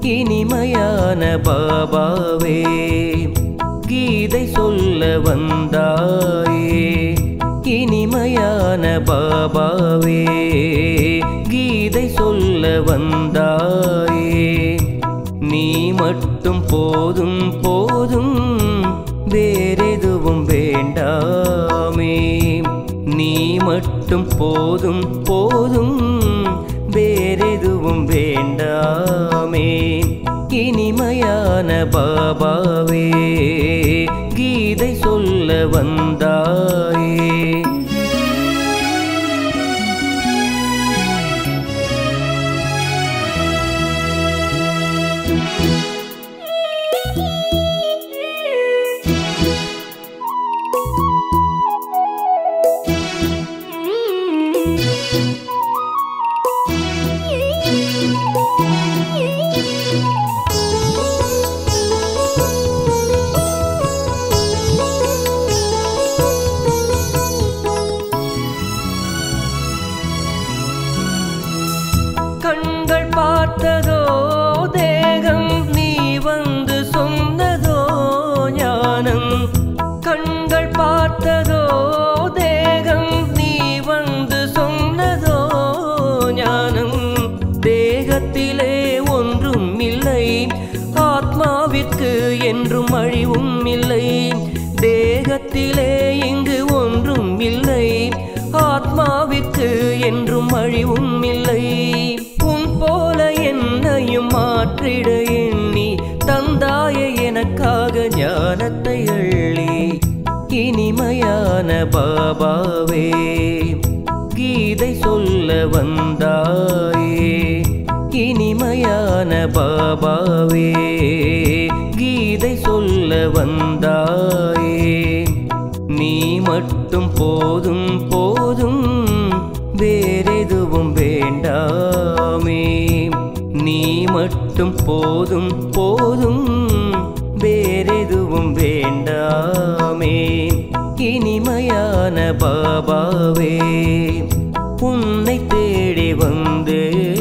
இனிமையான பாபாவே கீதை சொல்ல வந்தாயே இனிமையான பாபாவே கீதை சொல்ல வந்தாயே நீ மட்டும் போதும் போதும் வேறெதுவும் வேண்டாமே நீ மட்டும் போதும் போதும் வேறெதுவும் வேண்டாமே இனிமையான பாபாவே கீதை சொல்ல வந்தாயே கண்கள் பார்த்ததோ தேகம் நீ வந்து சொன்னதோ ஞானம் கண்கள் பார்த்ததோ தேகம் நீ வந்து சொன்னதோ ஞானம் தேகத்திலே ஒன்றும் இல்லை ஆத்மாவிற்கு என்றும் அழிவும் இல்லை தேகத்திலே இங்கு ஒன்றும் இல்லை ஆத்மாவிற்கு என்றும் அழிவும் இல்லை உன் போல என்னையும் மாற்றிட எண்ணி தந்தாய எனக்காக ஞானத்தை அள்ளி இனிமையான பாபாவே கீதை சொல்ல வந்தாயே இனிமையான பாபாவே கீதை சொல்ல வந்தாயே நீ மட்டும் போதும் போதும் வேறெதுவும் வேண்டாமே நீ மட்டும் போதும் போதும் வேறெதுவும் வேண்டாமே இனிமையான பாபாவே உன்னை தேடி வந்தேனே